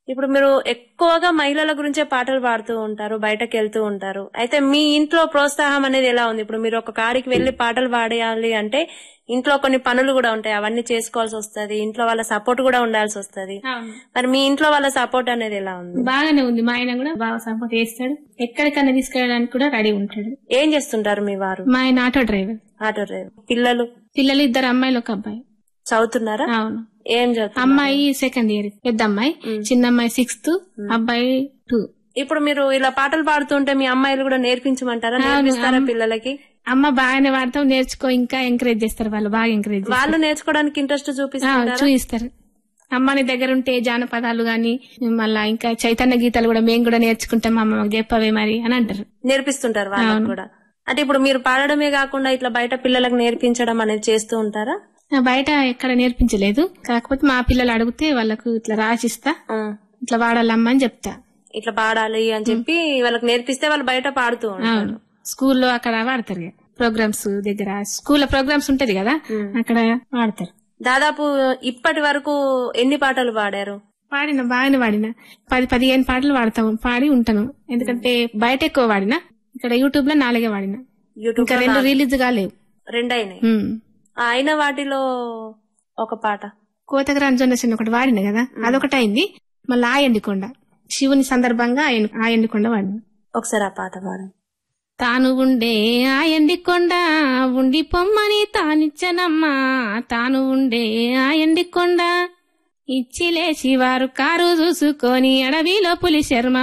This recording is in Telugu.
ఇప్పుడు మీరు ఎక్కువగా మహిళల గురించే పాటలు పాడుతూ ఉంటారు బయటకు వెళ్తూ ఉంటారు అయితే మీ ఇంట్లో ప్రోత్సాహం అనేది ఎలా ఉంది ఇప్పుడు మీరు ఒక కాడికి వెళ్లి పాటలు పాడేయాలి అంటే ఇంట్లో కొన్ని పనులు కూడా ఉంటాయి అవన్నీ చేసుకోవాల్సి వస్తది ఇంట్లో వాళ్ళ సపోర్ట్ కూడా ఉండాల్సి వస్తది మరి మీ ఇంట్లో వాళ్ళ సపోర్ట్ అనేది ఎలా ఉంది బాగానే ఉంది మా ఆయన కూడా బాగా సపోర్ట్ చేస్తాడు ఎక్కడికన్నా తీసుకెళ్ళడానికి కూడా రెడీ ఉంటాడు ఏం చేస్తుంటారు మీ వారు మా ఆయన ఆటో డ్రైవర్ ఆటో డ్రైవర్ పిల్లలు పిల్లలు ఇద్దరు అమ్మాయిలు ఒక అబ్బాయి చదువుతున్నారా అవును ఏం చదువుతున్నారు అమ్మాయి సెకండ్ ఇయర్ పెద్ద అమ్మాయి చిన్న అమ్మాయి సిక్స్త్ అబ్బాయి టూ ఇప్పుడు మీరు ఇలా పాటలు పాడుతుంటే మీ అమ్మాయిలు కూడా నేర్పించమంటారా నేర్పిస్తారా పిల్లలకి అమ్మ బాగానే వాడతాం నేర్చుకో ఇంకా ఎంకరేజ్ చేస్తారు వాళ్ళు బాగా ఎంకరేజ్ వాళ్ళు నేర్చుకోవడానికి ఇంట్రెస్ట్ చూపిస్తారు చూపిస్తారు అమ్మ నీ దగ్గర ఉంటే జానపదాలు గాని మళ్ళా ఇంకా చైతన్య గీతాలు కూడా మేము కూడా నేర్చుకుంటాం అమ్మ మాకు చెప్పవే మరి అని అంటారు నేర్పిస్తుంటారు వాళ్ళకి కూడా అంటే ఇప్పుడు మీరు పాడడమే కాకుండా ఇట్లా బయట పిల్లలకు నేర్పించడం అనేది చేస్తూ ఉంటారా ఆ, బయట ఎక్కడ నేర్పించలేదు కాకపోతే మా పిల్లలు అడిగితే వాళ్ళకు ఇట్లా రాసిస్తా ఆ, ఇట్లా వాడాలమ్మా అని చెప్తా ఇట్లా పాడాలి అని చెప్పి వాళ్ళకి నేర్పిస్తే వాళ్ళు బయట పాడుతూ ఉంటారు అవును స్కూల్లో అక్కడ వాడతారు ఇక. ప్రోగ్రామ్స్ దగ్గర స్కూల్లో ప్రోగ్రామ్స్ ఉంటది కదా అక్కడ వాడతారు దాదాపు ఇప్పటి వరకు ఎన్ని పాటలు పాడారు పాడిన బాగానే వాడిన పది పదిహేను పాటలు వాడతాము పాడి ఉంటాను ఎందుకంటే బయట ఎక్కువ వాడిన ఇక్కడ యూట్యూబ్ లో నాలుగే వాడిన యూట్యూబ్ ఇంకా రెండు రిలీజ్ గా లేవు రెండైనాయి ఉమ్. అయిన వాటిలో ఒక పాట కోతగర అంజనసిన ఒకటి వాడిన కదా అదొకటి అయింది మళ్ళీ ఆ ఎండికొండ శివుని సందర్భంగా ఆ ఎండి- ఆ ఎండికొండ వాడిన ఒకసారి ఆ పాట పాడండి తాను ఉండే ఆ ఎండికొండ ఉండి పొమ్మని తానిచ్చనమ్మా తాను ఉండే ఆ ఎండికొండ ఇచ్చి లేచి వారు కారు చూసుకొని అడవిలో పులి శర్మ